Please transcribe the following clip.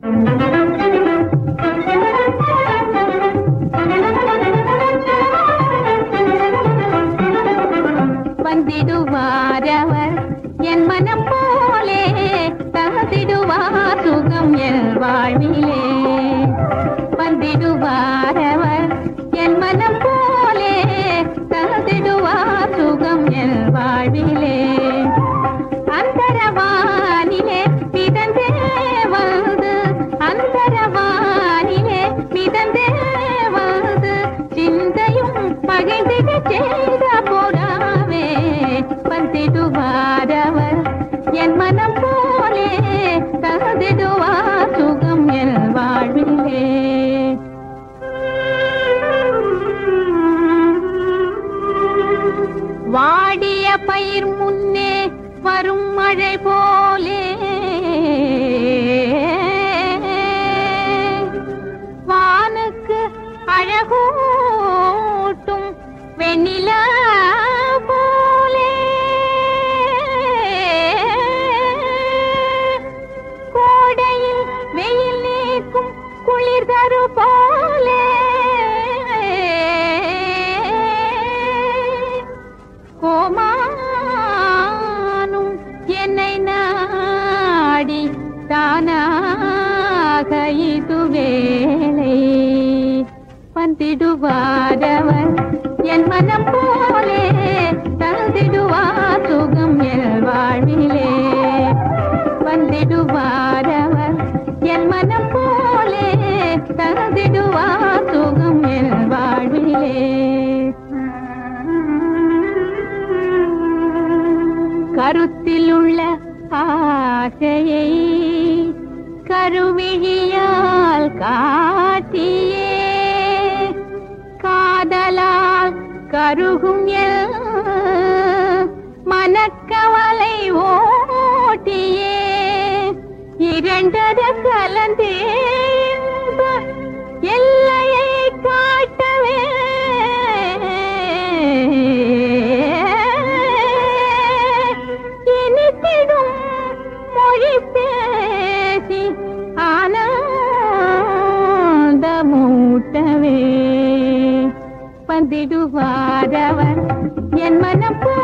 வந்திடுவாரவர் என் மனம் போலே தந்திடுவார் சுகம் என் வாழ்விலே வந்திடுவாரவர் என் மனம் போலே தந்திடுவார் சுகம் என் வாழ்விலே அந்தரவானிலே மிதந்தே வந்து அந்தரவானிலே மிதந்தே வந்து சிந்தையும் பகைந்திட செய்த போராவே வந்திடுவாரவர் என் மனம் போலே தந்திடுவார் சுகம் என் வாழ்விலே வாடிய பயிர் முன்னே வரும் மழை போலே வானுக்கு அழகூட்டும் வெண்ணிலா போலே கோடையில் வெயில் நீக்கும் குளிர் தரு போலே கோமானும் என்னை நாடி தானாக இது வேலை வந்திடுவாரவர் என் மனம் போலே தந்திடுவார் சுகம் என் வாழ்விலே வந்திடுவாரவர் என் மனம் போலே தந்திடுவார் சுகம் என் வாழ்விலே கருத்தில் உள்ள ஆசையை கருவிழியால் காட்டியே காதலால் கருகும் என் மனக்கவலை ஓட்டியே இரண்டர கலந்தே எல்லையை காட்டவே இனித்திடும் மொழி பேசி ஆனந்தமூட்டவே வந்திடுவாரவர் என் மனம் போ